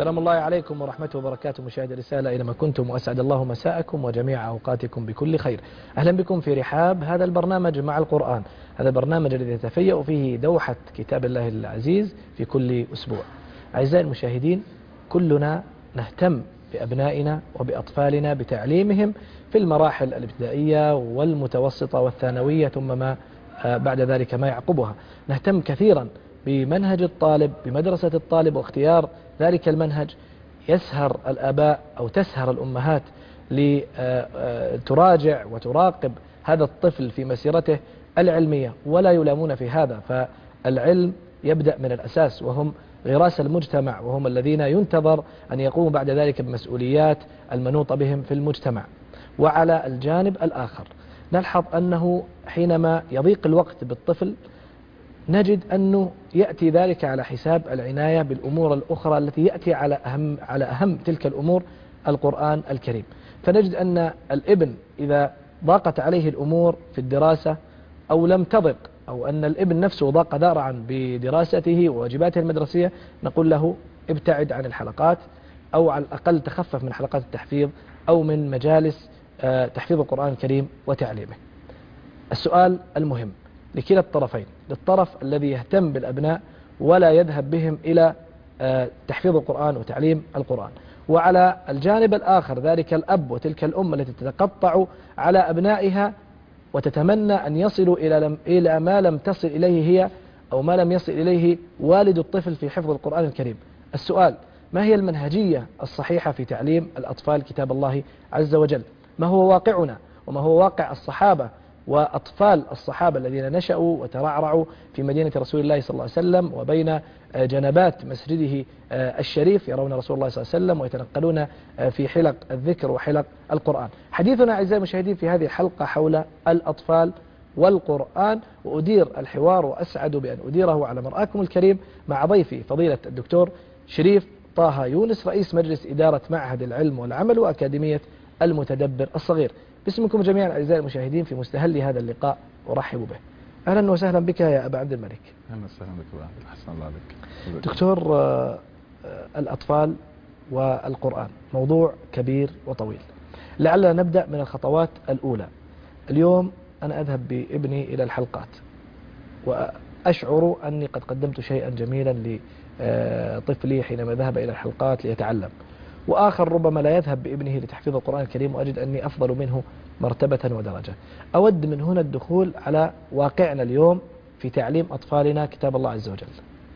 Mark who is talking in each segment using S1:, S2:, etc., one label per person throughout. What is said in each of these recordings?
S1: سلام الله عليكم ورحمته وبركاته مشاهدي الرسالة أينما كنتم وأسعد الله مساءكم وجميع أوقاتكم بكل خير أهلا بكم في رحاب هذا البرنامج مع القرآن هذا البرنامج الذي يتفيأ فيه دوحة كتاب الله العزيز في كل أسبوع أعزائي المشاهدين كلنا نهتم بأبنائنا وبأطفالنا بتعليمهم في المراحل الابتدائية والمتوسطة والثانوية ثم ما بعد ذلك ما يعقبها نهتم كثيرا بمنهج الطالب بمدرسة الطالب واختيار ذلك المنهج يسهر الآباء أو تسهر الأمهات لتراجع وتراقب هذا الطفل في مسيرته العلمية ولا يلامون في هذا فالعلم يبدأ من الأساس وهم غراس المجتمع وهم الذين ينتظر أن يقوموا بعد ذلك بمسؤوليات المنوطة بهم في المجتمع وعلى الجانب الآخر نلحظ أنه حينما يضيق الوقت بالطفل نجد أنه يأتي ذلك على حساب العناية بالأمور الأخرى التي يأتي على أهم, على أهم تلك الأمور القرآن الكريم فنجد أن الابن إذا ضاقت عليه الأمور في الدراسة أو لم تضق أو أن الابن نفسه ضاق ذرعا بدراسته وواجباته المدرسية نقول له ابتعد عن الحلقات أو على الأقل تخفف من حلقات التحفيظ أو من مجالس تحفيظ القرآن الكريم وتعليمه السؤال المهم لكلا الطرفين للطرف الذي يهتم بالأبناء ولا يذهب بهم إلى تحفيظ القرآن وتعليم القرآن وعلى الجانب الآخر ذلك الأب وتلك الأم التي تتقطع على أبنائها وتتمنى أن يصلوا إلى, إلى ما لم تصل إليه هي أو ما لم يصل إليه والد الطفل في حفظ القرآن الكريم السؤال ما هي المنهجية الصحيحة في تعليم الأطفال كتاب الله عز وجل ما هو واقعنا وما هو واقع الصحابة وأطفال الصحابة الذين نشأوا وترعرعوا في مدينة رسول الله صلى الله عليه وسلم وبين جنبات مسجده الشريف يرون رسول الله صلى الله عليه وسلم ويتنقلون في حلق الذكر وحلق القرآن حديثنا أعزائي المشاهدين في هذه الحلقة حول الأطفال والقرآن وأدير الحوار وأسعد بأن أديره على مرآكم الكريم مع ضيفي فضيلة الدكتور شريف طه يونس رئيس مجلس إدارة معهد العلم والعمل وأكاديمية المتدبر الصغير باسمكم جميعا أعزائي المشاهدين في مستهل هذا اللقاء أرحب به أهلا وسهلا بك يا أبا عبد الملك
S2: أهلا وسهلا بك أبا عبد أحسن الله عليك
S1: دكتور الأطفال والقرآن موضوع كبير وطويل لعلنا نبدأ من الخطوات الأولى اليوم أنا أذهب بابني إلى الحلقات وأشعر أني قد قدمت شيئا جميلا لطفلي حينما ذهب إلى الحلقات ليتعلم وآخر ربما لا يذهب بابنه لتحفيظ القرآن الكريم وأجد أني أفضل منه مرتبة ودرجة أود من هنا الدخول على واقعنا اليوم في تعليم أطفالنا كتاب الله عز وجل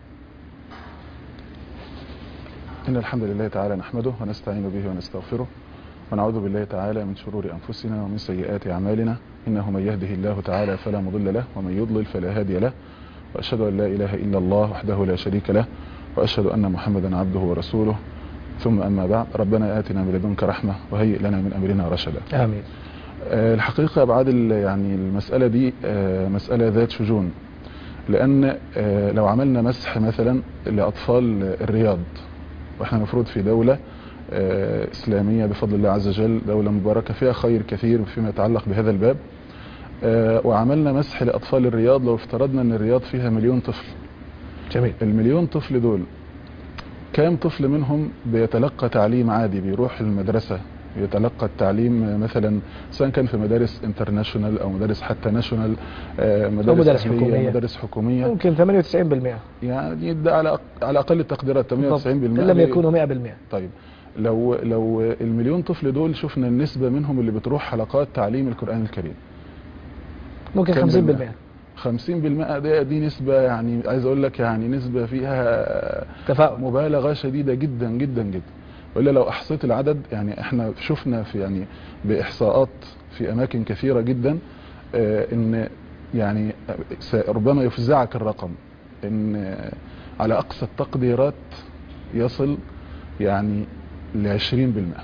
S2: إن الحمد لله تعالى نحمده ونستعين به ونستغفره ونعوذ بالله تعالى من شرور أنفسنا ومن سيئات أعمالنا إنه من يهده الله تعالى فلا مضل له ومن يضلل فلا هادي له وأشهد أن لا إله إلا الله وحده لا شريك له وأشهد أن محمدا عبده ورسوله ثم أما بعد ربنا آتنا من لدنك رحمة وهيئ لنا من أمرنا رشدا
S1: آمين
S2: الحقيقة بعد يعني المسألة دي مسألة ذات شجون لأن لو عملنا مسح مثلا لأطفال الرياض وإحنا المفروض في دولة إسلامية بفضل الله عز وجل دولة مباركة فيها خير كثير فيما يتعلق بهذا الباب وعملنا مسح لأطفال الرياض لو افترضنا أن الرياض فيها مليون طفل
S1: جميل
S2: المليون طفل دول كام طفل منهم بيتلقى تعليم عادي بيروح المدرسة يتلقى التعليم مثلا سواء كان في مدارس انترناشونال او مدارس حتى ناشونال
S1: مدارس, أو مدارس حكومية
S2: مدارس حكومية
S1: ممكن 98%
S2: يعني ده على على اقل التقديرات 98%
S1: ان لم يكونوا 100%
S2: طيب لو لو المليون طفل دول شفنا النسبة منهم اللي بتروح حلقات تعليم القرآن الكريم
S1: ممكن 50%
S2: 50% دي, دي نسبة يعني عايز اقول لك يعني نسبة فيها
S1: تفاؤل
S2: مبالغة شديدة جدا جدا جدا وإلا لو أحصيت العدد يعني احنا شفنا في يعني بإحصاءات في أماكن كثيرة جدا اه إن يعني ربما يفزعك الرقم إن على أقصى التقديرات يصل يعني لعشرين بالمئة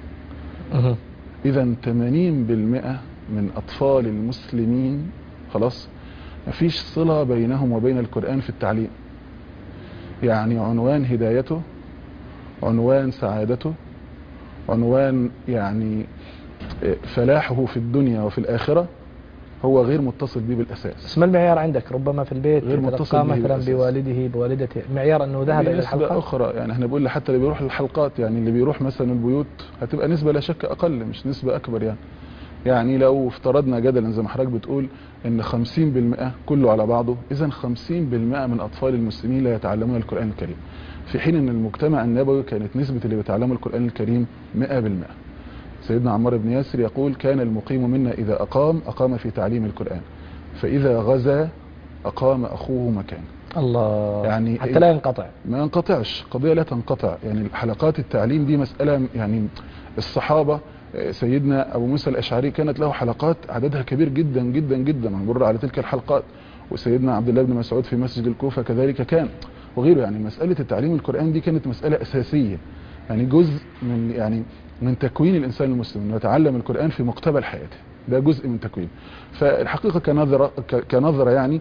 S2: إذا تمانين بالمئة من أطفال المسلمين خلاص مفيش صلة بينهم وبين القرآن في التعليم يعني عنوان هدايته عنوان سعادته عنوان يعني فلاحه في الدنيا وفي الآخرة هو غير متصل به بالاساس
S1: بس ما المعيار عندك ربما في البيت
S2: غير
S1: يتلقى
S2: متصل به
S1: مثلا
S2: بالأساس.
S1: بوالده بوالدته معيار انه ذهب الى
S2: نسبة
S1: الحلقات
S2: أخرى يعني احنا بنقول حتى اللي بيروح للحلقات يعني اللي بيروح مثلا البيوت هتبقى نسبة لا شك أقل مش نسبة أكبر يعني يعني لو افترضنا جدلا زي ما حضرتك بتقول ان 50% كله على بعضه اذا 50% من اطفال المسلمين لا يتعلمون القرآن الكريم في حين ان المجتمع النبوي كانت نسبة اللي بيتعلموا القرآن الكريم 100% سيدنا عمار بن ياسر يقول كان المقيم منا اذا اقام اقام في تعليم القرآن فاذا غزا اقام اخوه مكانه
S1: الله
S2: يعني
S1: حتى لا ينقطع
S2: ما ينقطعش قضية لا تنقطع يعني حلقات التعليم دي مسألة يعني الصحابة آه، سيدنا أبو موسى الأشعري كانت له حلقات عددها كبير جدا جدا جدا نمر على تلك الحلقات وسيدنا عبد الله بن مسعود في مسجد الكوفة كذلك كان وغيره يعني مسألة التعليم القرآن دي كانت مسألة أساسية يعني جزء من يعني من تكوين الإنسان المسلم انه يتعلم القرآن في مقتبل حياته ده جزء من تكوين فالحقيقة كنظرة ك- كنظرة يعني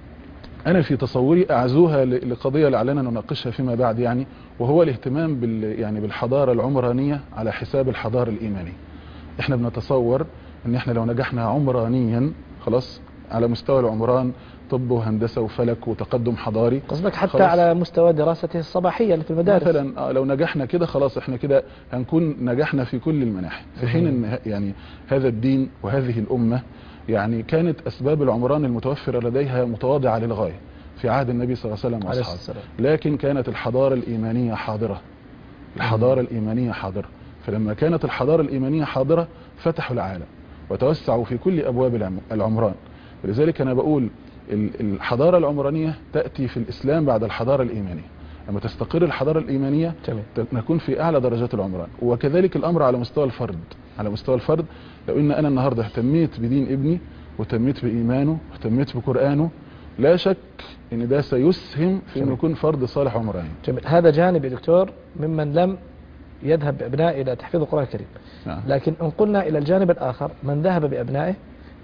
S2: أنا في تصوري أعزوها ل- لقضية لعلنا نناقشها فيما بعد يعني وهو الاهتمام بال يعني بالحضارة العمرانية على حساب الحضارة الإيمانية. إحنا بنتصور إن إحنا لو نجحنا عمرانيا خلاص على مستوى العمران طب وهندسة وفلك وتقدم حضاري
S1: قصدك حتى
S2: خلاص.
S1: على مستوى دراسته الصباحية اللي في المدارس
S2: مثلا آه، لو نجحنا كده خلاص احنا كده هنكون نجحنا في كل المناحي في حين ان ه- يعني هذا الدين وهذه الامه يعني كانت اسباب العمران المتوفره لديها متواضعه للغايه في عهد النبي صلى الله عليه وسلم
S1: عليه
S2: واصحابه
S1: السلام
S2: لكن كانت الحضاره الايمانيه حاضره الحضاره الايمانيه حاضره فلما كانت الحضاره الايمانيه حاضره فتحوا العالم وتوسعوا في كل ابواب العم- العمران ولذلك انا بقول ال- الحضاره العمرانيه تاتي في الاسلام بعد الحضاره الايمانيه لما تستقر الحضاره الايمانيه
S1: جميل
S2: نكون في اعلى درجات العمران وكذلك الامر على مستوى الفرد على مستوى الفرد لو ان انا النهارده اهتميت بدين ابني واهتميت بايمانه واهتميت بقرانه لا شك ان ده سيسهم في انه
S1: جميل.
S2: يكون فرد صالح عمراني
S1: جميل هذا جانب يا دكتور ممن لم يذهب بأبنائه إلى تحفيظ القرآن الكريم
S2: نعم.
S1: لكن إن قلنا إلى الجانب الآخر من ذهب بأبنائه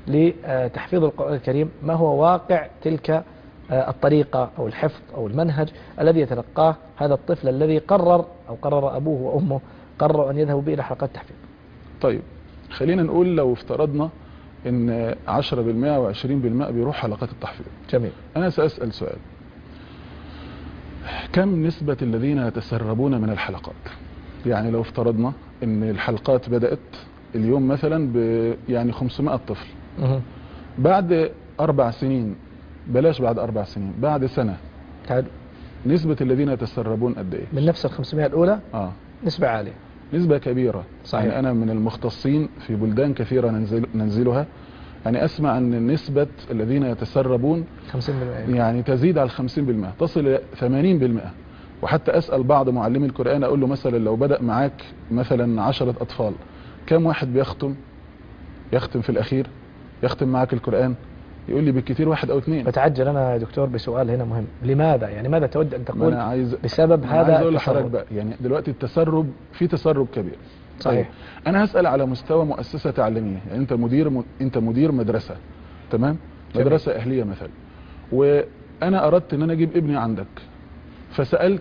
S1: لتحفيظ القرآن الكريم ما هو واقع تلك آه، الطريقة أو الحفظ أو المنهج الذي يتلقاه هذا الطفل الذي قرر أو قرر أبوه وأمه قرروا أن يذهبوا به إلى حلقات التحفيظ
S2: طيب خلينا نقول لو افترضنا ان 10% و20% بيروح حلقات التحفيظ
S1: جميل
S2: انا ساسال سؤال كم نسبة الذين يتسربون من الحلقات يعني لو افترضنا ان الحلقات بدأت اليوم مثلا ب يعني 500 طفل
S1: مه.
S2: بعد اربع سنين بلاش بعد اربع سنين بعد سنة
S1: حلو.
S2: نسبة الذين يتسربون قد ايه
S1: من نفس ال 500 الأولى
S2: اه
S1: نسبة عالية
S2: نسبة كبيرة
S1: صحيح.
S2: يعني انا من المختصين في بلدان كثيرة ننزل ننزلها يعني اسمع ان نسبة الذين يتسربون
S1: 50%
S2: يعني تزيد على 50% تصل الى 80% وحتى اسال بعض معلمي القران اقول له مثلا لو بدا معاك مثلا 10 اطفال كم واحد بيختم يختم في الاخير يختم معاك القران يقول لي بالكثير واحد او اثنين
S1: بتعجل أنا يا دكتور بسؤال هنا مهم لماذا يعني ماذا تود أن
S2: ما
S1: تقول
S2: انا عايز
S1: بسبب
S2: أنا عايز
S1: هذا
S2: اقول لحضرتك
S1: التسرب؟
S2: بقى يعني دلوقتي التسرب في تسرب كبير
S1: صحيح.
S2: طيب انا هسال على مستوى مؤسسه تعليميه يعني انت مدير م... انت مدير مدرسه تمام
S1: جميل.
S2: مدرسه اهليه مثلا وانا اردت ان انا اجيب ابني عندك فسالت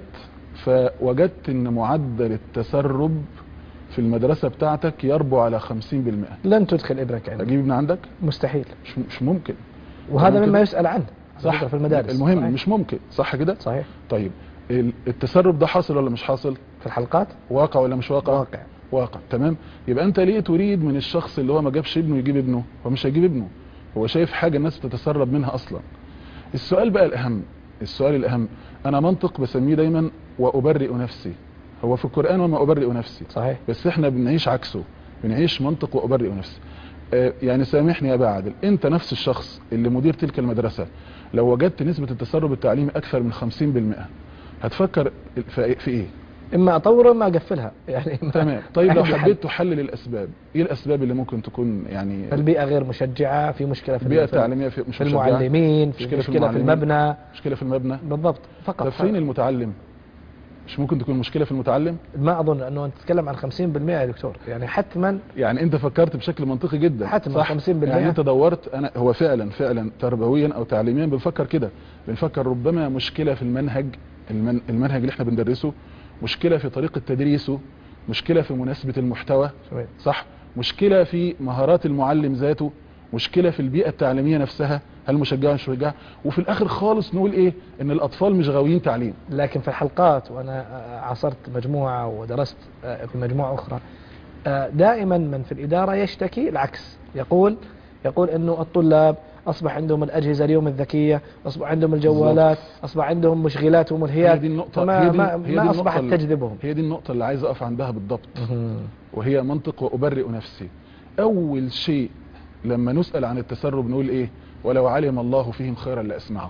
S2: فوجدت ان معدل التسرب في المدرسه بتاعتك يربو على 50%
S1: لن تدخل ابنك عندك
S2: اجيب ابني عندك
S1: مستحيل
S2: مش, مش ممكن
S1: وهذا
S2: تمام
S1: مما
S2: كده؟
S1: يسأل عنه على فكرة في المدارس
S2: المهم
S1: صحيح.
S2: مش ممكن صح كده
S1: صحيح
S2: طيب ال- التسرب ده حاصل ولا مش حاصل
S1: في الحلقات
S2: واقع ولا مش واقع
S1: واقع
S2: واقع تمام يبقى انت ليه تريد من الشخص اللي هو ما جابش ابنه يجيب ابنه هو مش هيجيب ابنه هو شايف حاجه الناس بتتسرب منها اصلا السؤال بقى الاهم السؤال الاهم انا منطق بسميه دايما وابرئ نفسي هو في القران وما ابرئ نفسي
S1: صحيح
S2: بس احنا بنعيش عكسه بنعيش منطق وابرئ نفسي آه، يعني سامحني يا ابا عادل انت نفس الشخص اللي مدير تلك المدرسه لو وجدت نسبه التسرب التعليمي اكثر من 50% هتفكر في في ايه
S1: إما أطور وإما أقفلها يعني ما-
S2: تمام طيب لو
S1: عندي حل.
S2: حبيت تحلل الاسباب ايه الاسباب اللي ممكن تكون يعني
S1: البيئة غير مشجعة في مشكلة في
S2: البيئه
S1: في-
S2: التعليميه في مش
S1: في
S2: مشجعة،
S1: المعلمين في
S2: مشكلة في
S1: مشكلة في
S2: المعلمين.
S1: المبنى
S2: مشكله في المبنى
S1: بالضبط فقط
S2: طب فين المتعلم مش ممكن تكون مشكله في المتعلم
S1: ما أظن أنه أنت تتكلم عن 50% يا دكتور يعني حتما
S2: يعني انت فكرت بشكل منطقي جدا
S1: حتما
S2: صح
S1: 50%
S2: يعني انت دورت انا هو فعلا فعلا تربويا او تعليميا بنفكر كده بنفكر ربما مشكله في المنهج المن المنهج اللي احنا بندرسه مشكله في طريقه تدريسه مشكله في مناسبه المحتوى
S1: جميل.
S2: صح مشكله في مهارات المعلم ذاته مشكله في البيئه التعليميه نفسها هل مشجعه مش مشجعه وفي الاخر خالص نقول ايه ان الاطفال مش غاويين تعليم
S1: لكن في الحلقات وأنا عاصرت مجموعة ودرست في مجموعة أخرى دائما من في الإدارة يشتكي العكس يقول يقول أنه الطلاب أصبح عندهم الأجهزة اليوم الذكية أصبح عندهم الجوالات أصبح عندهم مشغلات
S2: هي
S1: وملهيات
S2: دي النقطه
S1: فما
S2: هي دي
S1: ما,
S2: هي دي
S1: ما
S2: النقطة
S1: أصبحت
S2: اللي-
S1: تجذبهم
S2: هي دي النقطه اللي عايز اقف عندها بالضبط وهي منطق وأبرئ نفسي أول شيء لما نسأل عن التسرب نقول إيه ولو علم الله فيهم خيرا لأسمعه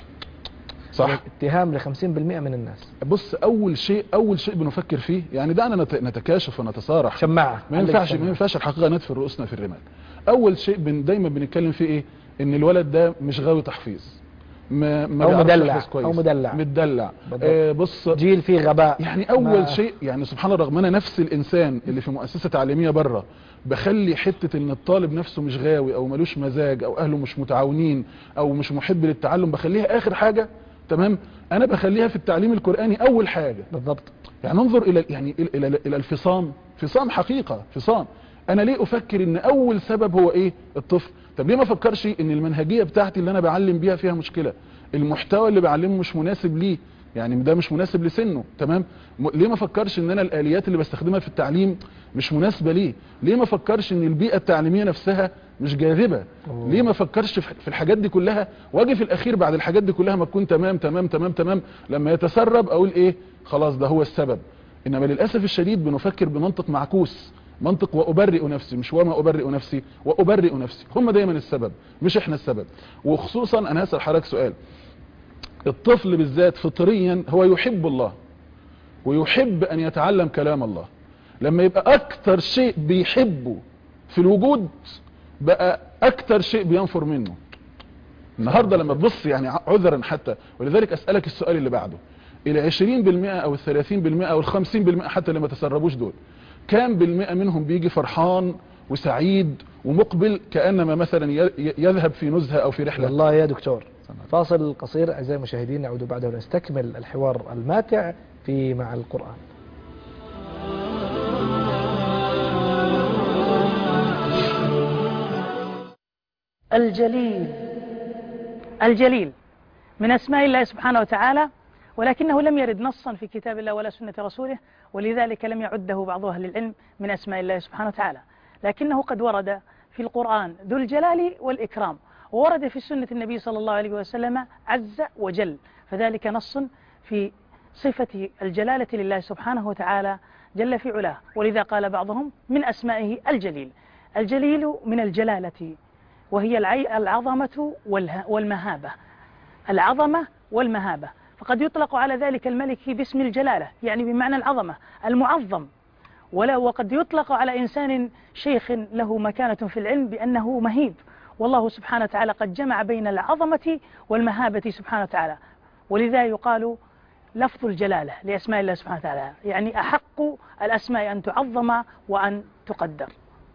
S2: صح
S1: اتهام ل 50% من الناس
S2: بص أول شيء أول شيء بنفكر فيه يعني دعنا نت- نتكاشف ونتصارح
S1: شماعة
S2: ما
S1: عندك
S2: ينفعش ما
S1: شماعة.
S2: ينفعش الحقيقة ندفن رؤوسنا في الرمال أول شيء بن دايما بنتكلم فيه إيه إن الولد ده مش غاوي تحفيظ ما ما
S1: أو
S2: بيعرفش
S1: مدلع،
S2: يحفظ كويس
S1: أو مدلع.
S2: متدلع
S1: بالضبط.
S2: آه بص
S1: جيل فيه غباء
S2: يعني اول
S1: ما-
S2: شيء يعني سبحان الله رغم انا نفس الانسان اللي في مؤسسه تعليميه بره بخلي حته ان الطالب نفسه مش غاوي او ملوش مزاج او اهله مش متعاونين او مش محب للتعلم بخليها اخر حاجه تمام انا بخليها في التعليم القراني اول حاجه
S1: بالضبط
S2: يعني انظر الى يعني الى الى, إلى الفصام فصام حقيقه فصام انا ليه افكر ان اول سبب هو ايه الطفل طب ليه ما افكرش ان المنهجيه بتاعتي اللي انا بعلم بيها فيها مشكله المحتوى اللي بعلمه مش مناسب ليه يعني ده مش مناسب لسنه تمام م- ليه ما افكرش ان انا الاليات اللي بستخدمها في التعليم مش مناسبه ليه ليه ما افكرش ان البيئه التعليميه نفسها مش جاذبه
S1: أوه.
S2: ليه ما افكرش في في الحاجات دي كلها واجي في الاخير بعد الحاجات دي كلها ما تكون تمام تمام تمام تمام لما يتسرب اقول ايه خلاص ده هو السبب انما للاسف الشديد بنفكر بمنطق معكوس منطق وابرئ نفسي مش وما ابرئ نفسي وابرئ نفسي هم دايما السبب مش احنا السبب وخصوصا انا هسال حضرتك سؤال الطفل بالذات فطريا هو يحب الله ويحب ان يتعلم كلام الله لما يبقى اكتر شيء بيحبه في الوجود بقى اكتر شيء بينفر منه النهاردة لما تبص يعني عذرا حتى ولذلك اسألك السؤال اللي بعده الى 20% او ال 30% او ال 50% حتى اللي ما تسربوش دول كام بالمئة منهم بيجي فرحان وسعيد ومقبل كأنما مثلا ي- ي- يذهب في نزهة او في رحلة
S1: والله يا دكتور فاصل قصير أعزائي المشاهدين نعود بعده ونستكمل الحوار الماتع في مع القرآن
S3: الجليل الجليل من أسماء الله سبحانه وتعالى ولكنه لم يرد نصا في كتاب الله ولا سنة رسوله ولذلك لم يعده بعض أهل العلم من أسماء الله سبحانه وتعالى لكنه قد ورد في القرآن ذو الجلال والإكرام وورد في سنة النبي صلى الله عليه وسلم عز وجل فذلك نص في صفة الجلالة لله سبحانه وتعالى جل في علاه ولذا قال بعضهم من أسمائه الجليل الجليل من الجلالة وهي العي- العظمة والها- والمهابة العظمة والمهابة فقد يطلق على ذلك الملك باسم الجلالة يعني بمعنى العظمة المعظم ولا وقد يطلق على إنسان شيخ له مكانة في العلم بأنه مهيب والله سبحانه وتعالى قد جمع بين العظمة والمهابة سبحانه وتعالى ولذا يقال لفظ الجلالة لأسماء الله سبحانه وتعالى يعني أحق الأسماء أن تعظم وأن تقدر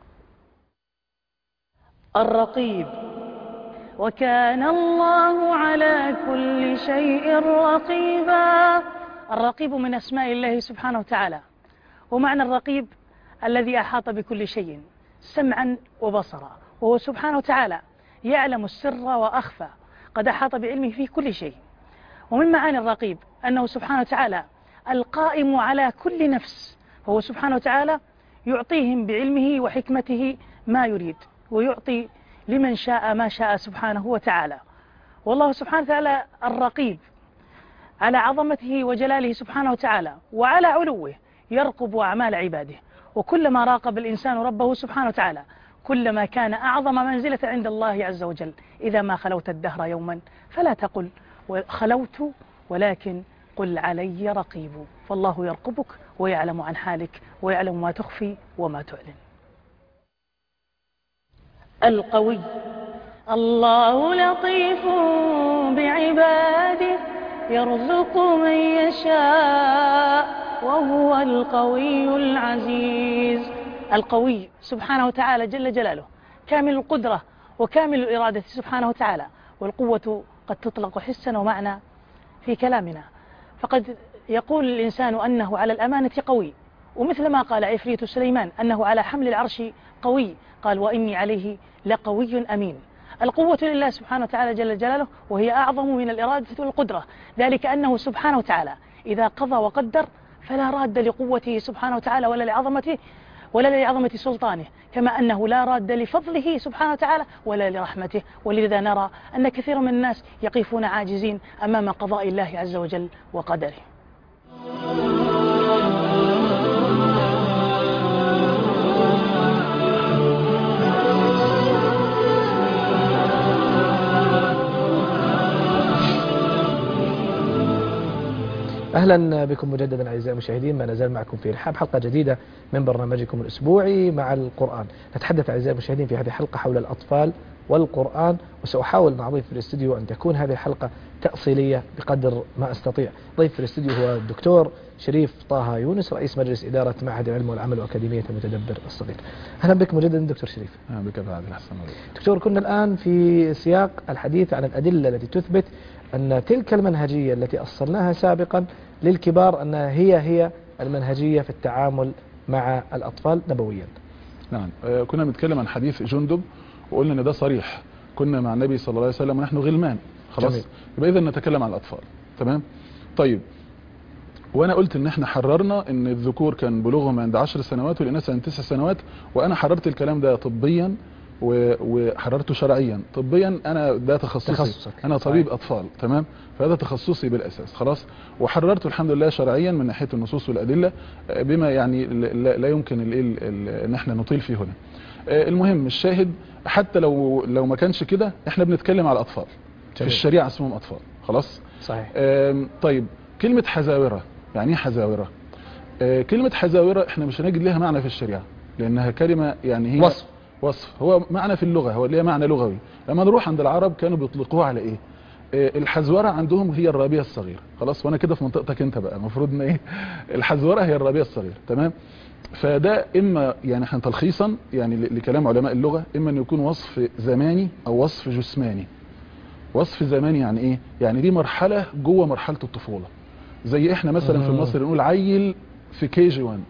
S3: الرقيب وكان الله على كل شيء رقيبا الرقيب من أسماء الله سبحانه وتعالى ومعنى الرقيب الذي أحاط بكل شيء سمعا وبصرا وهو سبحانه وتعالى يعلم السر وأخفى قد أحاط بعلمه في كل شيء ومن معاني الرقيب أنه سبحانه وتعالى القائم على كل نفس فهو سبحانه وتعالى يعطيهم بعلمه وحكمته ما يريد ويعطي لمن شاء ما شاء سبحانه وتعالى والله سبحانه وتعالى الرقيب على عظمته وجلاله سبحانه وتعالى وعلى علوه يرقب أعمال عباده وكلما راقب الإنسان ربه سبحانه وتعالى كلما كان أعظم منزلة عند الله عز وجل إذا ما خلوت الدهر يوما فلا تقل خلوت ولكن قل علي رقيب فالله يرقبك ويعلم عن حالك ويعلم ما تخفي وما تعلن القوي الله لطيف بعباده يرزق من يشاء وهو القوي العزيز القوي سبحانه وتعالى جل جلاله كامل القدرة وكامل الإرادة سبحانه وتعالى والقوة قد تطلق حسا ومعنى في كلامنا فقد يقول الإنسان أنه على الأمانة قوي ومثل ما قال عفريت سليمان أنه على حمل العرش قوي قال وإني عليه لقوي أمين القوة لله سبحانه وتعالى جل جلاله وهي أعظم من الإرادة والقدرة ذلك أنه سبحانه وتعالى إذا قضى وقدر فلا راد لقوته سبحانه وتعالى ولا لعظمته ولا لعظمة سلطانه كما أنه لا راد لفضله سبحانه وتعالى ولا لرحمته ولذا نرى أن كثير من الناس يقفون عاجزين أمام قضاء الله عز وجل وقدره
S1: أهلا بكم مجددا أعزائي المشاهدين ما نزال معكم في رحاب حلقة جديدة من برنامجكم الأسبوعي مع القرآن نتحدث أعزائي المشاهدين في هذه الحلقة حول الأطفال والقرآن وسأحاول مع ضيف في الاستديو أن تكون هذه الحلقة تأصيلية بقدر ما أستطيع ضيف في الاستديو هو الدكتور شريف طه يونس رئيس مجلس إدارة معهد العلم والعمل وأكاديمية المتدبر الصغير أهلا بك مجددا دكتور شريف
S2: أهلا بك بعد الحسن
S1: دكتور كنا الآن في سياق الحديث عن الأدلة التي تثبت أن تلك المنهجية التي أصلناها سابقا للكبار أنها هي هي المنهجية في التعامل مع الأطفال نبويا
S2: نعم آه، كنا بنتكلم عن حديث جندب وقلنا ان ده صريح كنا مع النبي صلى الله عليه وسلم ونحن غلمان خلاص
S1: جميل.
S2: يبقى اذا نتكلم عن الاطفال تمام طيب وانا قلت ان احنا حررنا ان الذكور كان بلوغهم عند 10 سنوات والاناث عند 9 سنوات وانا حررت الكلام ده طبيا و- وحررته شرعيا طبيا انا ده تخصصي
S1: تخصصك.
S2: انا طبيب
S1: صحيح.
S2: اطفال تمام فهذا تخصصي بالاساس خلاص وحررته الحمد لله شرعيا من ناحيه النصوص والادله آه، بما يعني ل- لا لا يمكن ال- ال- ال- ان احنا نطيل فيه هنا آه، المهم الشاهد حتى لو لو ما كانش كده احنا بنتكلم على الاطفال في
S1: جميل.
S2: الشريعه اسمهم اطفال خلاص
S1: صحيح
S2: آم، طيب كلمة حزاورة يعني ايه حزاورة آه، كلمة حزاورة احنا مش هنجد لها معنى في الشريعة لانها كلمة يعني هي
S1: وصف.
S2: وصف هو معنى في اللغة هو ليها معنى لغوي لما نروح عند العرب كانوا بيطلقوها على ايه آه، الحزورة عندهم هي الرابية الصغيرة خلاص وانا كده في منطقتك انت بقى المفروض ان ايه الحزورة هي الرابية الصغيرة تمام فده اما يعني احنا تلخيصا يعني ل- لكلام علماء اللغة اما ان يكون وصف زماني او وصف جسماني وصف زماني يعني ايه يعني دي مرحلة جوه مرحلة الطفولة زي احنا مثلا في
S1: مم.
S2: مصر نقول عيل في كي جي 1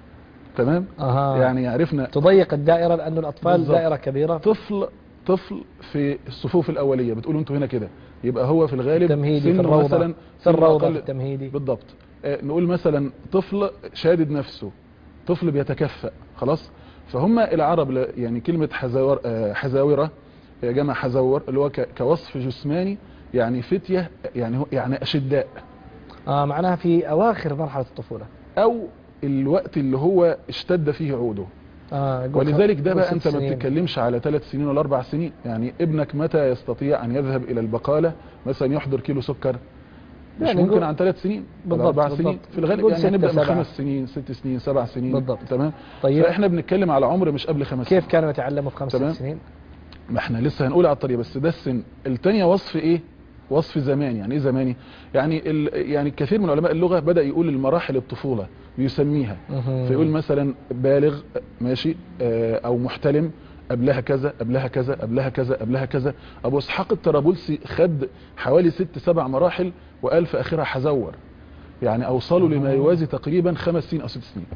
S2: تمام
S1: أها.
S2: يعني عرفنا
S1: تضيق الدائرة لأن الأطفال
S2: بالضبط.
S1: دائرة كبيرة
S2: طفل طفل في الصفوف الاوليه بتقولوا انتوا هنا كده يبقى هو في الغالب
S1: التمهيدي في
S2: سنه
S1: الروضة
S2: مثلا
S1: في
S2: سنه
S1: الروضة
S2: أقل-
S1: في التمهيدي
S2: بالضبط آه، نقول مثلا طفل شادد نفسه طفل بيتكفأ خلاص فهم العرب ل- يعني كلمة حزاور آه، حزاورة آه، جمع حزور اللي هو ك- كوصف جسماني يعني فتية يعني هو يعني أشداء
S1: آه معناها في أواخر مرحلة الطفولة
S2: أو الوقت اللي هو اشتد فيه عوده
S1: آه يقول
S2: ولذلك ده
S1: يقول
S2: بقى
S1: ست
S2: انت ما
S1: سنين.
S2: بتتكلمش على ثلاث سنين ولا اربع سنين يعني ابنك متى يستطيع ان يذهب الى البقالة مثلا يحضر كيلو سكر مش
S1: يعني
S2: ممكن
S1: نقول-
S2: عن ثلاث سنين ولا
S1: بالضبط،
S2: اربع
S1: بالضبط.
S2: سنين في الغالب
S1: نقول
S2: يعني
S1: ستة،
S2: هنبدا من
S1: سبعة.
S2: خمس سنين ست سنين سبع سنين
S1: بالضبط.
S2: تمام
S1: طيب
S2: فاحنا بنتكلم على عمر مش قبل خمس
S1: كيف
S2: سنين
S1: كانوا يتعلموا في خمس
S2: تمام.
S1: ست سنين
S2: ما احنا لسه هنقول على الطريقه بس ده السن الثانيه وصف ايه وصف زماني يعني ايه زماني يعني ال... يعني كثير من علماء اللغه بدا يقول المراحل الطفوله بيسميها
S1: مهم.
S2: فيقول مثلا بالغ ماشي آه، او محتلم قبلها كذا قبلها كذا قبلها كذا قبلها كذا ابو اسحاق الطرابلسي خد حوالي ست سبع مراحل وقال في اخرها حزور يعني اوصلوا لما يوازي تقريبا خمس سنين او ست سنين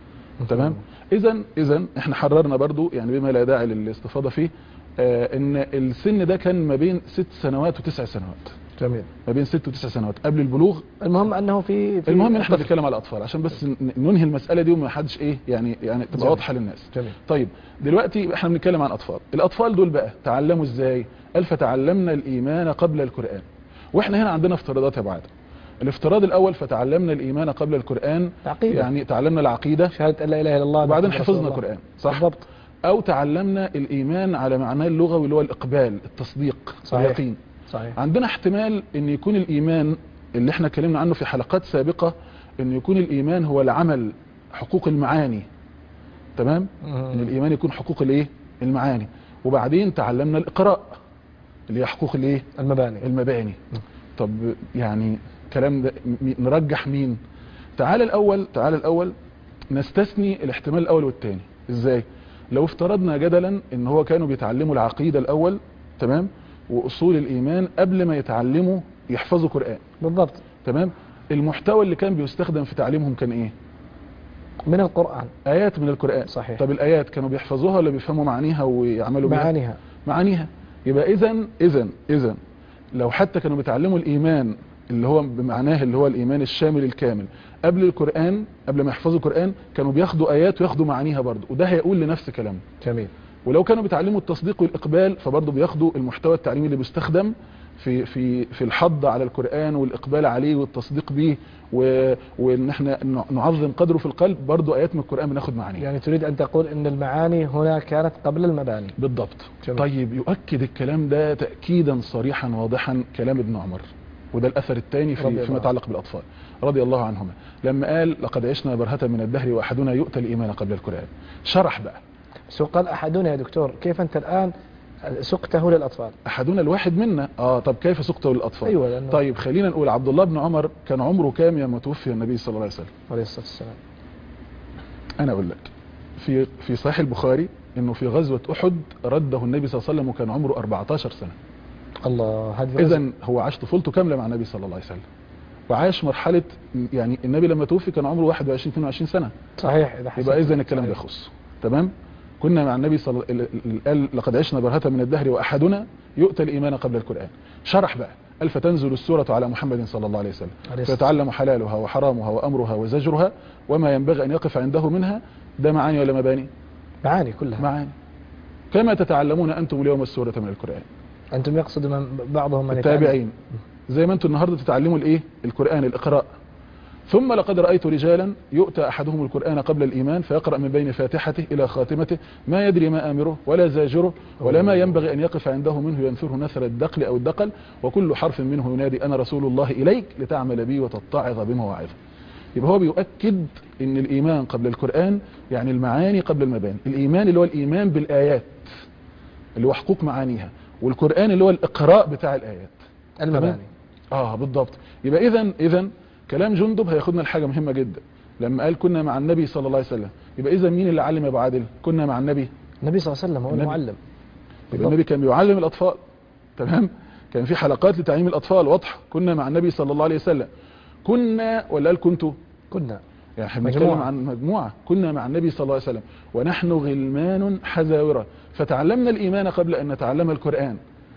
S2: تمام اذا اذا احنا حررنا برضو يعني بما لا داعي للاستفاضه فيه آه ان السن ده كان ما بين ست سنوات وتسع سنوات
S1: جميل
S2: ما بين ست وتسع سنوات قبل البلوغ
S1: المهم أنه في, في
S2: المهم ان احنا
S1: الطفل.
S2: بنتكلم على الاطفال عشان بس ن- ننهي المساله دي وما حدش ايه يعني يعني تبقى
S1: جميل.
S2: واضحه للناس
S1: جميل
S2: طيب دلوقتي احنا بنتكلم عن اطفال الاطفال دول بقى تعلموا ازاي قال فتعلمنا الايمان قبل القران واحنا هنا عندنا افتراضات يا ابو عادل الافتراض الاول فتعلمنا الايمان قبل القران
S1: عقيدة
S2: يعني تعلمنا العقيده
S1: شهادة أن لا إله إلا الله
S2: وبعدين
S1: محمد رسول
S2: حفظنا
S1: الله.
S2: القران صح
S1: بالضبط
S2: او تعلمنا الايمان على معناه اللغوي اللي هو الاقبال التصديق
S1: صحيح.
S2: اليقين
S1: صحيح
S2: عندنا احتمال ان يكون الايمان اللي احنا اتكلمنا عنه في حلقات سابقة ان يكون الايمان هو العمل حقوق المعاني تمام ان الايمان يكون حقوق الايه المعاني وبعدين تعلمنا الاقراء اللي هي حقوق الايه
S1: المباني
S2: المباني طب يعني كلام ده م- نرجح مين تعال الاول تعال الاول نستثني الاحتمال الاول والثاني ازاي لو افترضنا جدلا ان هو كانوا بيتعلموا العقيدة الاول تمام واصول الايمان قبل ما يتعلموا يحفظوا قرآن
S1: بالضبط
S2: تمام المحتوى اللي كان بيستخدم في تعليمهم كان ايه
S1: من القرآن
S2: ايات من القران
S1: صحيح.
S2: طب الايات كانوا بيحفظوها ولا بيفهموا معانيها ويعملوا بيها
S1: معانيها
S2: معانيها يبقى اذا اذا اذا لو حتى كانوا بيتعلموا الايمان اللي هو بمعناه اللي هو الايمان الشامل الكامل قبل القران قبل ما يحفظوا القران كانوا بياخدوا ايات وياخدوا معانيها برضه وده هيقول لنفس كلامه
S1: جميل
S2: ولو كانوا بيتعلموا التصديق والاقبال فبرضه بياخدوا المحتوى التعليمي اللي بيستخدم في في في الحض على القران والاقبال عليه والتصديق به و- وان احنا نعظم قدره في القلب برضه ايات من القران بناخد معانيها
S1: يعني تريد أن تقول أن المعاني هنا كانت قبل المباني
S2: بالضبط
S1: جميل.
S2: طيب يؤكد الكلام ده تأكيدا صريحا واضحا كلام ابن عمر وده الأثر الثاني
S1: رضي
S2: في
S1: الله
S2: فيما يتعلق بالأطفال رضي الله عنهما لما قال لقد عشنا برهة من الدهر وأحدنا يؤتى الإيمان قبل القرآن شرح بقى
S1: سو قال أحدنا يا دكتور كيف أنت الآن سقته للأطفال
S2: أحدنا الواحد منا آه طب كيف سقته للأطفال
S1: أيوة لأنه
S2: طيب خلينا نقول عبد الله بن عمر كان عمره كام يوم توفي النبي صلى الله عليه وسلم
S1: عليه الصلاة والسلام
S2: أنا أقول لك في في صحيح البخاري إنه في غزوة أحد رده النبي صلى الله عليه وسلم وكان عمره 14 سنة
S1: الله هذه
S2: اذا هو عاش طفولته كامله مع النبي صلى الله عليه وسلم وعاش مرحله يعني النبي لما توفي كان عمره 21 22 سنه
S1: صحيح إذا حسبت
S2: يبقى اذا الكلام ده
S1: صحيح.
S2: يخص تمام كنا مع النبي صلى الله قال لقد عشنا برهة من الدهر واحدنا يؤتى الايمان قبل القران شرح بقى قال فتنزل السوره على محمد صلى الله عليه وسلم
S1: عليه الصلاة
S2: فيتعلم حلالها وحرامها وامرها وزجرها وما ينبغي ان يقف عنده منها ده معاني ولا مباني
S1: معاني كلها
S2: معاني كما تتعلمون انتم اليوم السوره من القران
S1: أنتم يقصد من بعضهم من
S2: التابعين زي ما انتم النهارده تتعلموا الايه القران الاقراء ثم لقد رايت رجالا يؤتى احدهم القران قبل الايمان فيقرا من بين فاتحته الى خاتمته ما يدري ما امره ولا زاجره ولا ما ينبغي ان يقف عنده منه ينثره نثر الدقل او الدقل وكل حرف منه ينادي انا رسول الله اليك لتعمل بي وتتعظ بمواعظه يبقى هو بيؤكد ان الايمان قبل القران يعني المعاني قبل المباني الايمان اللي هو الايمان بالايات اللي هو حقوق معانيها والقران اللي هو الاقراء بتاع الايات
S1: المباني
S2: اه بالضبط يبقى اذا اذا كلام جندب هياخدنا لحاجه مهمه جدا لما قال كنا مع النبي صلى الله عليه وسلم يبقى اذا مين اللي علم يا ابو عادل كنا مع النبي
S1: النبي صلى الله عليه وسلم هو
S2: النبي.
S1: المعلم
S2: يبقى
S1: بالضبط.
S2: النبي كان بيعلم الاطفال تمام كان في حلقات لتعليم الاطفال واضحه كنا مع النبي صلى الله عليه وسلم كنا ولا قال كنتوا
S1: كنا
S2: يعني احنا
S1: مجموعة.
S2: بنتكلم عن مجموعه كنا مع النبي صلى الله عليه وسلم ونحن غلمان حزاوره فتعلمنا الايمان قبل ان نتعلم القران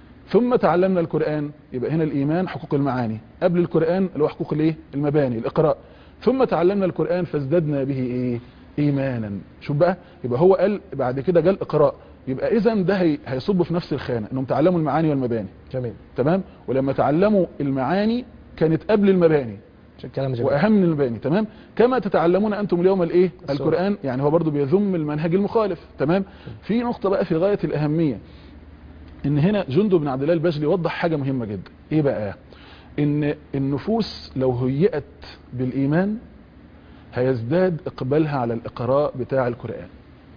S2: ثم تعلمنا القران يبقى هنا الايمان حقوق المعاني قبل القران اللي هو حقوق الايه المباني الاقراء ثم تعلمنا القران فازددنا به ايه ايمانا شوف بقى يبقى هو قال بعد كده جاء الاقراء يبقى اذا ده هي- هيصب في نفس الخانه انهم تعلموا المعاني والمباني
S1: جميل
S2: تمام ولما تعلموا المعاني كانت قبل المباني
S1: كلام جميل
S2: واهم من المباني تمام كما تتعلمون انتم اليوم الايه
S1: السورة.
S2: القران يعني هو برضو بيذم المنهج المخالف تمام في نقطه بقى في غايه الاهميه ان هنا جندب بن عبد الله البجلي وضح حاجه مهمه جدا ايه بقى ان النفوس لو هيئت بالايمان هيزداد اقبالها على الاقراء بتاع القران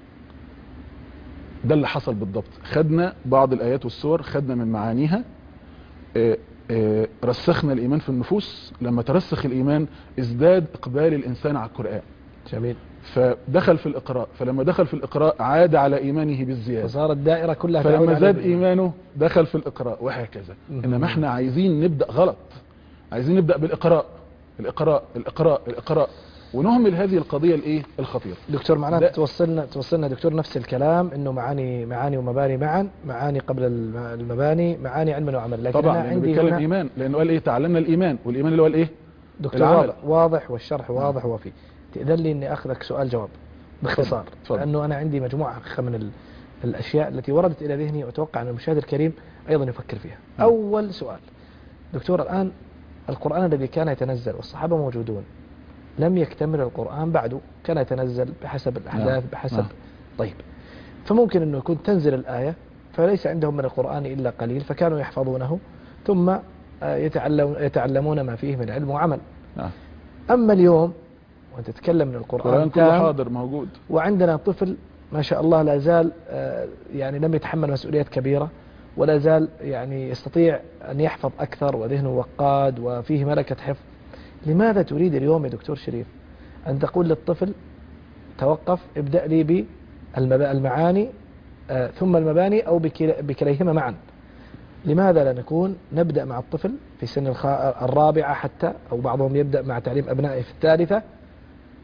S2: ده اللي حصل بالضبط خدنا بعض الايات والسور خدنا من معانيها آه، آه، رسخنا الايمان في النفوس لما ترسخ الايمان ازداد اقبال الانسان على القران
S1: جميل
S2: فدخل في الاقراء فلما دخل في الاقراء عاد على ايمانه بالزياده
S1: فصارت الدائرة كلها تعود
S2: فلما
S1: على
S2: زاد
S1: الإيمان.
S2: ايمانه دخل في الاقراء وهكذا
S1: مهم.
S2: انما احنا عايزين نبدا غلط عايزين نبدا بالاقراء الاقراء الاقراء الاقراء ونهمل هذه القضيه الايه الخطيره
S1: دكتور معناته
S2: ده-
S1: توصلنا توصلنا دكتور نفس الكلام انه معاني معاني ومباني معا معاني قبل الم- المباني معاني علما وعمل لكن
S2: طبعا
S1: أنا
S2: لانه
S1: عندي
S2: بيتكلم
S1: هنا
S2: ايمان لانه قال ايه تعلمنا الايمان والايمان اللي هو الايه
S1: دكتور
S2: العمل.
S1: واضح, واضح والشرح واضح وفي تأذن لي اني اخذك سؤال جواب باختصار
S2: تفضل.
S1: لانه انا عندي مجموعه حقيقة من ال- الاشياء التي وردت الى ذهني واتوقع ان المشاهد الكريم ايضا يفكر فيها
S2: نعم.
S1: اول سؤال دكتور الان القران الذي كان يتنزل والصحابه موجودون لم يكتمل القران بعده كان يتنزل بحسب الاحداث
S2: نعم.
S1: بحسب
S2: نعم.
S1: طيب فممكن انه يكون تنزل الايه فليس عندهم من القران الا قليل فكانوا يحفظونه ثم آه، يتعلم يتعلمون ما فيه من علم وعمل
S2: نعم
S1: أما اليوم وأنت تتكلم من القرآن
S2: القران كله
S1: تام
S2: حاضر موجود
S1: وعندنا طفل ما شاء الله لا زال آه، يعني لم يتحمل مسؤوليات كبيرة ولا زال يعني يستطيع أن يحفظ أكثر وذهنه وقاد وفيه ملكة حفظ لماذا تريد اليوم يا دكتور شريف أن تقول للطفل توقف ابدأ لي بالمعاني آه، ثم المباني أو بكلا- بكليهما معا لماذا لا نكون نبدأ مع الطفل في سن الخ- الرابعة حتى أو بعضهم يبدأ مع تعليم أبنائه في الثالثة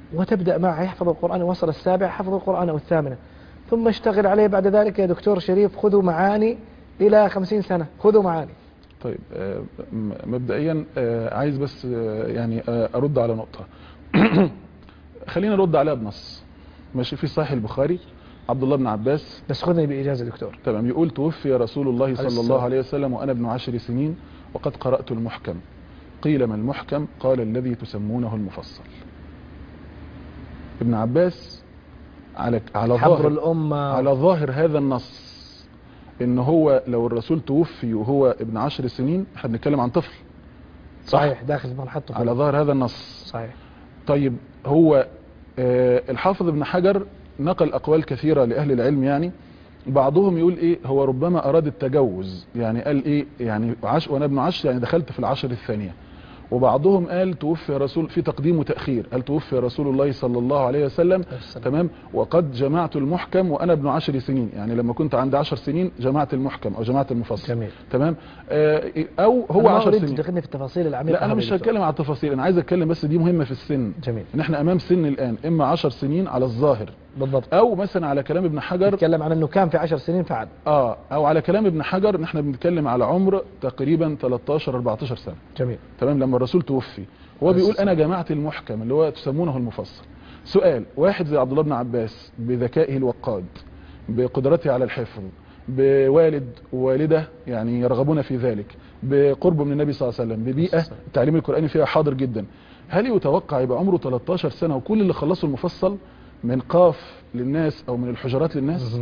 S1: وتبدأ معه يحفظ القرآن وصل السابع حفظ القرآن أو الثامنة ثم اشتغل عليه بعد ذلك يا دكتور شريف خذوا معاني إلى خمسين سنة خذوا معاني
S2: طيب آه، م- مبدئيا آه، عايز بس آه، يعني آه، ارد على نقطة خلينا نرد عليها بنص ماشي في صحيح البخاري عبد الله بن عباس
S1: بس خذني بإجازة دكتور
S2: تمام يقول توفي رسول الله صلى
S1: السلام.
S2: الله عليه وسلم وأنا ابن عشر سنين وقد قرأت المحكم قيل ما المحكم قال الذي تسمونه المفصل ابن عباس على على
S1: حبر
S2: ظاهر
S1: الأمة
S2: على ظاهر هذا النص ان هو لو الرسول توفي وهو ابن عشر سنين احنا بنتكلم عن طفل
S1: صحيح داخل مرحلة الطفولة.
S2: على ظاهر هذا النص
S1: صحيح
S2: طيب هو آه، الحافظ ابن حجر نقل اقوال كثيرة لاهل العلم يعني بعضهم يقول ايه هو ربما اراد التجوز يعني قال ايه يعني عش وانا ابن عشر يعني دخلت في العشر الثانية وبعضهم قال توفي رسول في تقديم وتأخير قال توفي رسول الله صلى الله عليه وسلم
S1: السلام.
S2: تمام وقد جمعت المحكم وانا ابن عشر سنين يعني لما كنت عندي عشر سنين جمعت المحكم او جمعت المفصل
S1: جميل
S2: تمام آه او هو
S1: أنا ما
S2: عشر
S1: أريد
S2: سنين
S1: تدخلني في التفاصيل العميقة
S2: لا انا
S1: هذه
S2: مش
S1: يا دكتور.
S2: هتكلم على التفاصيل انا عايز اتكلم بس دي مهمة في السن
S1: جميل
S2: ان احنا امام سن الان اما عشر سنين على الظاهر
S1: بالضبط
S2: او مثلا على كلام ابن حجر
S1: نتكلم عن أنه كان في عشر سنين فعل
S2: اه او على كلام ابن حجر ان احنا بنتكلم على عمر تقريبا 13 14 سنة
S1: جميل
S2: تمام لما الرسول توفي هو
S1: بس.
S2: بيقول انا جمعت المحكم اللي هو تسمونه المفصل سؤال واحد زي عبد الله بن عباس بذكائه الوقاد بقدرته على الحفظ بوالد ووالده يعني يرغبون في ذلك بقربه من النبي صلى الله عليه وسلم ببيئة
S1: السلام.
S2: التعليم القرآني فيها حاضر جدا هل يتوقع يبقى عمره 13 سنة وكل اللي خلصوا المفصل من قاف للناس او من الحجرات للناس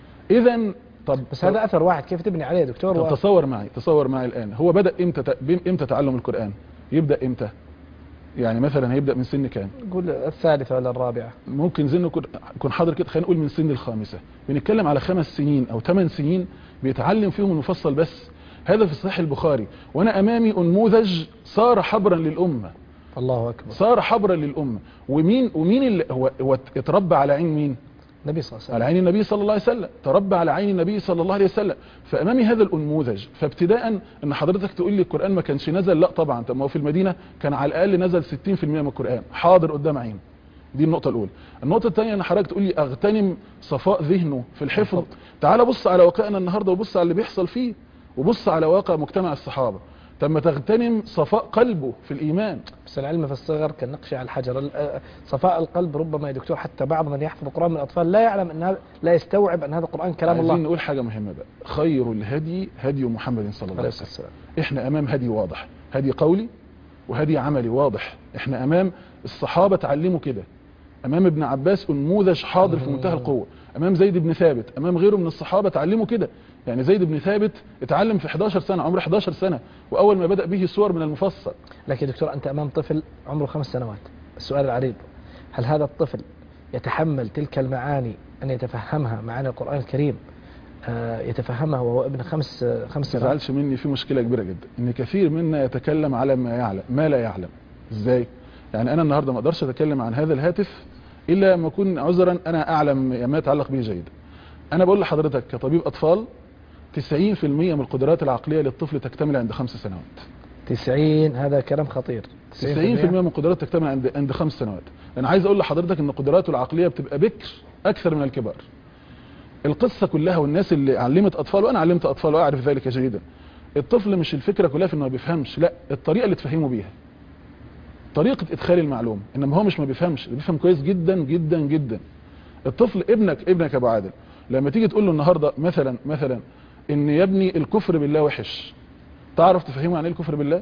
S2: اذا طب
S1: بس هذا أثر واحد كيف تبني عليه يا دكتور
S2: طب
S1: و...
S2: تصور معي تصور معي الآن هو بدأ امتى ت- بم- امتى تعلم القرآن يبدأ امتى يعني مثلا هيبدأ من سن كام
S1: نقول الثالثة ولا الرابعة
S2: ممكن سنه يكون- يكون حاضر كده خلينا نقول من سن الخامسة بنتكلم على خمس سنين او ثمان سنين بيتعلم فيهم المفصل بس هذا في صحيح البخاري وانا امامي انموذج صار حبرا للامه
S1: الله أكبر
S2: صار حبرا للامه ومين ومين اللي هو, هو اتربى على عين مين
S1: النبي صلى الله عليه
S2: على
S1: وسلم
S2: عين النبي صلى الله عليه وسلم تربى على عين النبي صلى الله عليه وسلم فامامي هذا الانموذج فابتداء ان حضرتك تقول لي القران ما كانش نزل لا طبعا طب ما هو في المدينه كان على الاقل نزل 60% من القران حاضر قدام عين دي النقطه الاولى النقطه الثانيه ان حضرتك تقول لي اغتنم صفاء ذهنه في الحفظ
S1: بالضبط.
S2: تعال بص على واقعنا النهارده وبص على اللي بيحصل فيه وبص على واقع مجتمع الصحابه طب ما تغتنم صفاء قلبه في الايمان
S1: بس العلم في الصغر كالنقش على الحجر ال- آه، صفاء القلب ربما يا دكتور حتى بعض من يحفظ القرآن من الأطفال لا يعلم أن هذا لا يستوعب أن هذا القرآن كلام
S2: عايزين
S1: الله
S2: نقول حاجه مهمه بقى خير الهدي هدي محمد صلى الله
S1: عليه
S2: عليه
S1: الصلاة
S2: وسلم
S1: والسلام
S2: احنا امام هدي واضح هدي قولي وهدي عملي واضح احنا امام الصحابة اتعلموا كده امام ابن عباس انموذج حاضر في منتهى القوة امام زيد بن ثابت امام غيره من الصحابة اتعلموا كده يعني زيد بن ثابت اتعلم في 11 سنة عمره 11 سنة واول ما بدأ به سور من المفصل
S1: لكن يا دكتور أنت أمام طفل عمره خمس سنوات السؤال العريض هل هذا الطفل يتحمل تلك المعاني أن يتفهمها معاني القرآن الكريم آه، يتفهمها وهو ابن خمس آه، خمس
S2: ما
S1: سنوات
S2: تزعلش مني في مشكلة كبيرة جدا ان كثير منا يتكلم على ما يعلم ما لا يعلم ازاي يعني انا النهاردة ما اقدرش اتكلم عن هذا الهاتف الا لما اكون عذرا انا اعلم ما يتعلق به جيدا انا بقول لحضرتك كطبيب اطفال 90% من القدرات العقلية للطفل تكتمل عند خمس سنوات
S1: 90 هذا كلام خطير
S2: 90% من القدرات تكتمل عند عند خمس سنوات انا عايز اقول لحضرتك ان قدراته العقلية بتبقى بكر اكثر من الكبار القصة كلها والناس اللي علمت اطفال وانا علمت اطفال واعرف ذلك جيدا الطفل مش الفكرة كلها في انه ما بيفهمش لا الطريقة اللي تفهمه بيها طريقة ادخال المعلومة انما هو مش ما بيفهمش ده بيفهم كويس جدا جدا جدا الطفل ابنك ابنك يا ابو عادل لما تيجي تقول له النهاردة مثلا مثلا ان يا ابني الكفر بالله وحش تعرف تفهمه عن ايه الكفر بالله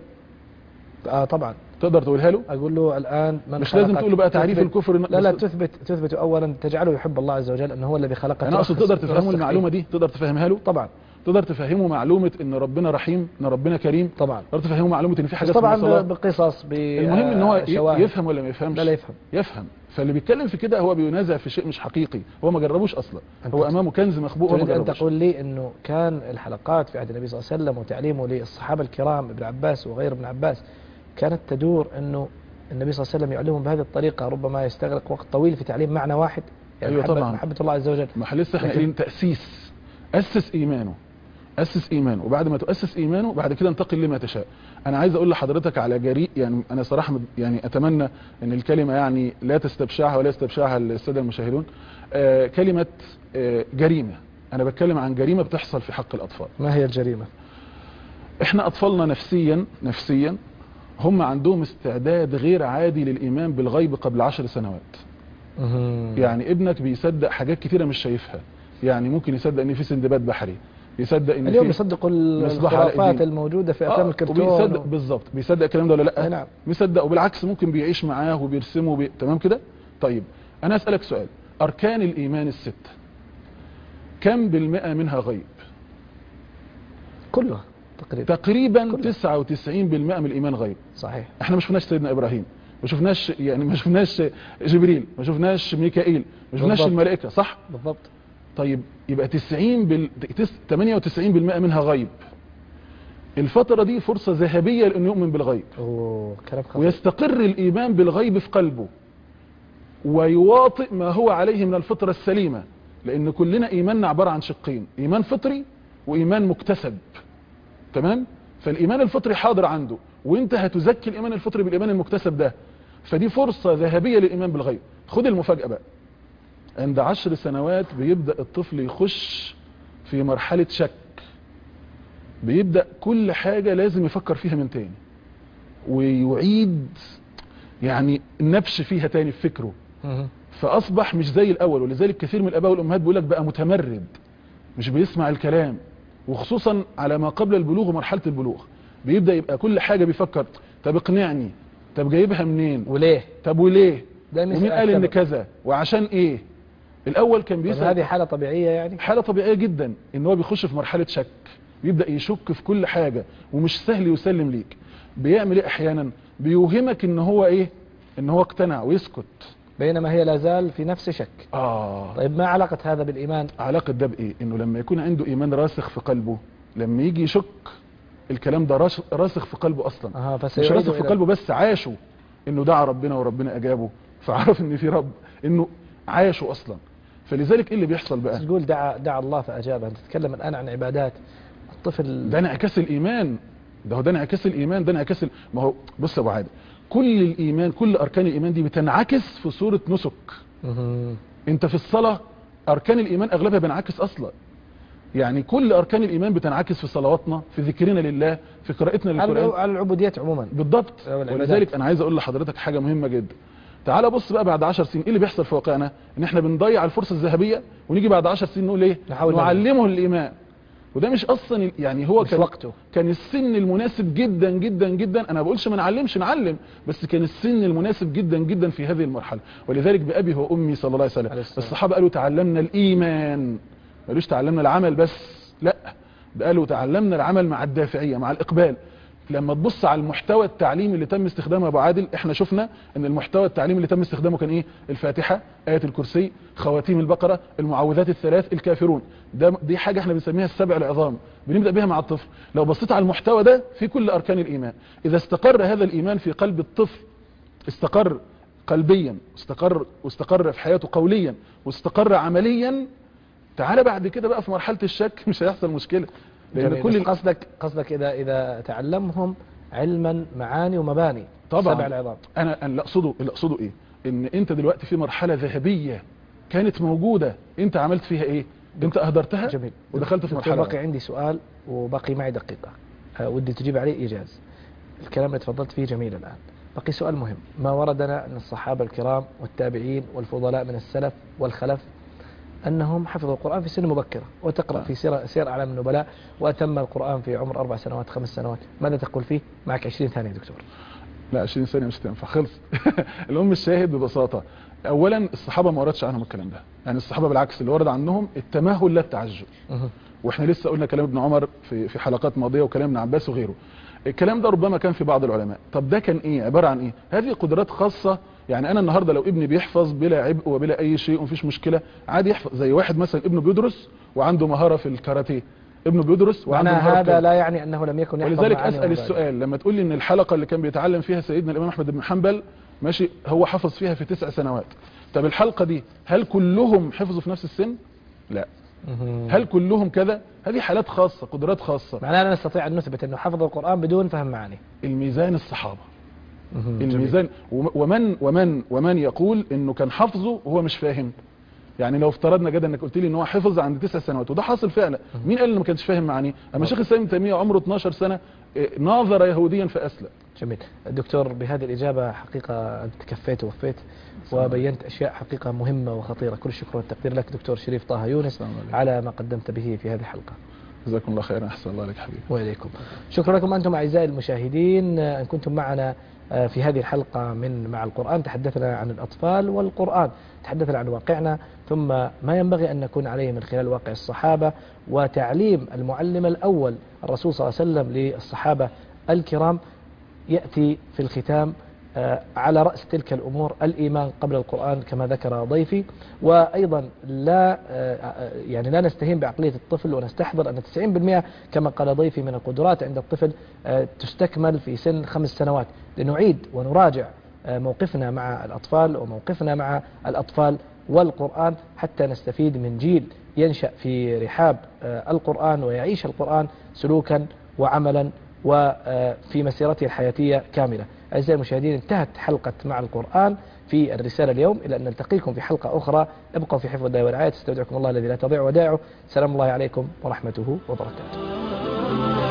S1: آه طبعا
S2: تقدر تقولها له
S1: أقول له الآن من
S2: مش لازم
S1: خلقك
S2: تقول له بقى تعريف
S1: تثبت-
S2: الكفر
S1: لا لا
S2: بس-
S1: تثبت تثبت أولا تجعله يحب الله عز وجل أنه هو الذي خلقك
S2: انا اقصد
S1: ترخص-
S2: تقدر تفهمه
S1: ترسخ
S2: المعلومة
S1: فيه.
S2: دي تقدر تفهمها له
S1: طبعا
S2: تقدر تفهمه معلومة ان ربنا رحيم ان ربنا كريم
S1: طبعا
S2: تقدر تفهمه معلومة ان في
S1: بس
S2: حاجات
S1: طبعا
S2: اسمها صلاة.
S1: بقصص
S2: المهم ان هو ي-
S1: بشواهد
S2: يفهم ولا ما يفهمش
S1: لا لا يفهم
S2: يفهم فاللي بيتكلم في كده هو بينازع في شيء مش حقيقي هو ما جربوش اصلا
S1: أنت
S2: هو امامه كنز مخبوء هو ما
S1: تريد أن
S2: جربوش
S1: تقول لي أنه كان الحلقات في عهد النبي صلى الله عليه وسلم وتعليمه للصحابة الكرام ابن عباس وغير ابن عباس كانت تدور أنه النبي صلى الله عليه وسلم يعلمهم بهذه الطريقة ربما يستغرق وقت طويل في تعليم معنى واحد يعني
S2: أيوة
S1: محبة-
S2: طبعاً.
S1: محبة الله عز وجل
S2: ما احنا لسه احنا
S1: لكن-
S2: قايلين تاسيس اسس ايمانه اسس ايمانه وبعد ما تؤسس ايمانه بعد كده انتقل لما تشاء انا عايز اقول لحضرتك على جريء يعني انا صراحه مد- يعني اتمنى ان الكلمه يعني لا تستبشعها ولا يستبشعها الساده المشاهدون آه كلمه آه جريمه انا بتكلم عن جريمه بتحصل في حق الاطفال
S1: ما هي الجريمة
S2: احنا اطفالنا نفسيا نفسيا هم عندهم استعداد غير عادي للايمان بالغيب قبل عشر سنوات
S1: مهم.
S2: يعني ابنك بيصدق حاجات كتيره مش شايفها يعني ممكن يصدق ان في سندباد بحري يصدق ان
S1: اليوم
S2: في
S1: يصدقوا
S2: مصباح علاء
S1: الخرافات
S2: الدين.
S1: الموجودة في أفلام
S2: آه،
S1: الكرتون
S2: وبيصدق
S1: و-
S2: بالظبط بيصدق الكلام ده ولا لا
S1: أي نعم
S2: بيصدق وبالعكس ممكن بيعيش معاه وبيرسمه وبي... تمام كده طيب انا اسالك سؤال اركان الايمان السته كم بالمئه منها غيب
S1: كلها تقريبا
S2: تقريبا
S1: كلها.
S2: 99% من الايمان غيب
S1: صحيح
S2: احنا ما شفناش سيدنا ابراهيم ما شفناش يعني ما شفناش جبريل ما شفناش ميكائيل ما شفناش
S1: بالضبط.
S2: الملائكه صح
S1: بالضبط
S2: طيب يبقى 90 بال... تس- 98% منها غيب الفترة دي فرصة ذهبية لأنه يؤمن بالغيب
S1: أوه كلام خطير
S2: ويستقر الإيمان بالغيب في قلبه ويواطئ ما هو عليه من الفطرة السليمة لأن كلنا إيماننا عبارة عن شقين إيمان فطري وإيمان مكتسب تمام فالإيمان الفطري حاضر عنده وانت هتزكي الإيمان الفطري بالإيمان المكتسب ده فدي فرصة ذهبية للإيمان بالغيب خد المفاجأة بقى عند عشر سنوات بيبدأ الطفل يخش في مرحلة شك بيبدأ كل حاجة لازم يفكر فيها من تاني ويعيد يعني النبش فيها تاني في فكره
S1: مهم.
S2: فأصبح مش زي الأول ولذلك كثير من الآباء والأمهات بيقول لك بقى متمرد مش بيسمع الكلام وخصوصا على ما قبل البلوغ ومرحلة البلوغ بيبدأ يبقى كل حاجة بيفكر طب اقنعني طب جايبها منين
S1: وليه
S2: طب وليه
S1: ده مش
S2: ومين قال ان
S1: السبب.
S2: كذا وعشان ايه الاول كان
S1: طب
S2: بيسأل
S1: هذه حالة طبيعية يعني
S2: حالة طبيعية جدا ان هو بيخش في مرحلة شك بيبدأ يشك في كل حاجة ومش سهل يسلم ليك بيعمل ايه احيانا بيوهمك ان هو ايه ان هو اقتنع ويسكت
S1: بينما هي لا زال في نفس شك
S2: اه
S1: طيب ما علاقة هذا بالإيمان
S2: علاقة ده بايه انه لما يكون عنده ايمان راسخ في قلبه لما يجي يشك الكلام ده راش- راسخ في قلبه اصلا
S1: أها
S2: مش
S1: فسيعيد
S2: راسخ في
S1: إلى-
S2: قلبه بس عاشه انه دعا ربنا وربنا اجابه فعرف ان في رب انه عاشه اصلا فلذلك ايه اللي بيحصل بقى
S1: تقول دعا دعا الله فأجابه أنت تتكلم الآن عن عبادات الطفل
S2: ده انعكاس الايمان ده هو ده انعكاس الايمان ده انعكاس ال... ما هو بص يا ابو عادل كل الايمان كل اركان الايمان دي بتنعكس في صوره نسك
S1: مهم.
S2: انت في الصلاه اركان الايمان اغلبها بينعكس اصلا يعني كل اركان الايمان بتنعكس في صلواتنا في ذكرنا لله في قراءتنا
S1: على
S2: للقران
S1: على العبوديات عموما
S2: بالضبط
S1: أو العبادات.
S2: ولذلك انا عايز اقول لحضرتك حاجه مهمه جدا تعال بص بقى بعد 10 سنين ايه اللي بيحصل في واقعنا ان احنا بنضيع الفرصه الذهبيه ونيجي بعد 10 سنين نقول ايه
S1: نحاول
S2: نعلمه الايمان وده مش اصلا ال- يعني هو
S1: مش
S2: كان
S1: وقته.
S2: كان السن المناسب جدا جدا جدا انا ما بقولش ما نعلمش نعلم بس كان السن المناسب جدا جدا في هذه المرحله ولذلك بابي وامي صلى الله عليه وسلم
S1: عليه السلام.
S2: الصحابه قالوا تعلمنا الايمان ما قالوش تعلمنا العمل بس لا ده قالوا تعلمنا العمل مع الدافعيه مع الاقبال لما تبص على المحتوى التعليمي اللي تم استخدامه يا ابو عادل احنا شفنا ان المحتوى التعليمي اللي تم استخدامه كان ايه الفاتحه ايه الكرسي خواتيم البقره المعوذات الثلاث الكافرون ده دي حاجه احنا بنسميها السبع العظام بنبدا بيها مع الطفل لو بصيت على المحتوى ده في كل اركان الايمان اذا استقر هذا الايمان في قلب الطفل استقر قلبيا واستقر واستقر في حياته قوليا واستقر عمليا تعالى بعد كده بقى في مرحله الشك مش هيحصل مشكله لان
S1: جميل.
S2: كل
S1: بس
S2: ال-
S1: قصدك قصدك إذا إذا تعلمهم علما معاني ومباني
S2: طبعا.
S1: سبع العظام
S2: انا انا اللي اقصده اللي اقصده ايه ان انت دلوقتي في مرحله ذهبيه كانت موجوده انت عملت فيها ايه انت اهدرتها
S1: جميل
S2: ودخلت في
S1: دكتور
S2: مرحله
S1: باقي عندي سؤال وبقي معي دقيقة أه، ودي تجيب عليه إيجاز الكلام اللي تفضلت فيه جميل الآن بقي سؤال مهم ما وردنا أن الصحابة الكرام والتابعين والفضلاء من السلف والخلف أنهم حفظوا القرآن في سن مبكرة وتقرأ في سير, سير أعلام النبلاء وأتم القرآن في عمر أربع سنوات خمس سنوات ماذا تقول فيه معك 20 ثانية دكتور
S2: لا 20 ثانيه مش هتنفع خلص الام الشاهد ببساطه اولا الصحابه ما وردش عنهم الكلام ده يعني الصحابه بالعكس اللي ورد عنهم التمهل لا التعجل
S1: مهم.
S2: واحنا لسه قلنا كلام ابن عمر في في حلقات ماضيه وكلام ابن عباس وغيره الكلام ده ربما كان في بعض العلماء طب ده كان ايه عباره عن ايه هذه قدرات خاصه يعني انا النهارده لو ابني بيحفظ بلا عبء وبلا اي شيء ومفيش مشكله عادي يحفظ زي واحد مثلا ابنه بيدرس وعنده مهاره في الكاراتيه ابنه بيدرس وعنده
S1: معنى
S2: مهاره في
S1: هذا
S2: كذا.
S1: لا يعني أنه لم يكن يحفظ
S2: ولذلك
S1: معاني
S2: اسال
S1: ومباني.
S2: السؤال لما تقول لي ان الحلقه اللي كان بيتعلم فيها سيدنا الامام احمد بن حنبل ماشي هو حفظ فيها في تسع سنوات طب الحلقه دي هل كلهم حفظوا في نفس السن لا
S1: مهم.
S2: هل كلهم كذا هذه حالات خاصة قدرات خاصة
S1: معناه لا نستطيع أن نثبت أنه حفظ القرآن بدون فهم معاني
S2: الميزان الصحابة
S1: مهم. جميل.
S2: الميزان وم- ومن ومن ومن يقول انه كان حافظه وهو مش فاهم يعني لو افترضنا جدا انك قلت لي ان هو حفظ عند تسع سنوات وده حاصل فعلا مين قال انه ما كانش فاهم معانيه اما شيخ الاسلام ابن تيميه عمره 12 سنه إيه، ناظر يهوديا فاسلم
S1: جميل دكتور بهذه الإجابة حقيقة أنت كفيت ووفيت وبينت أشياء حقيقة مهمة وخطيرة كل الشكر والتقدير لك دكتور شريف طه يونس
S2: السلام عليكم.
S1: على ما قدمت به في هذه الحلقة
S2: جزاكم الله خيرا احسن الله عليك حبيبي
S1: وإليكم شكرا لكم أنتم أعزائي المشاهدين أن كنتم معنا آه، في هذه الحلقة من مع القرآن تحدثنا عن الأطفال والقرآن تحدثنا عن واقعنا ثم ما ينبغي أن نكون عليه من خلال واقع الصحابة وتعليم المعلم الأول الرسول صلى الله عليه وسلم للصحابة الكرام يأتي في الختام آه، على رأس تلك الأمور الإيمان قبل القرآن كما ذكر ضيفي وأيضا لا آه، آه، يعني لا نستهين بعقلية الطفل ونستحضر أن 90% كما قال ضيفي من القدرات عند الطفل آه، تستكمل في سن خمس سنوات لنعيد ونراجع آه، موقفنا مع الأطفال وموقفنا مع الأطفال والقرآن حتى نستفيد من جيل ينشأ في رحاب آه، القرآن ويعيش القرآن سلوكا وعملا وفي مسيرته الحياتية كاملة أعزائي المشاهدين انتهت حلقة مع القرآن في الرسالة اليوم إلى أن نلتقيكم في حلقة أخرى ابقوا في حفظ الله ورعاية استودعكم الله الذي لا تضيع ودائعه سلام الله عليكم ورحمته وبركاته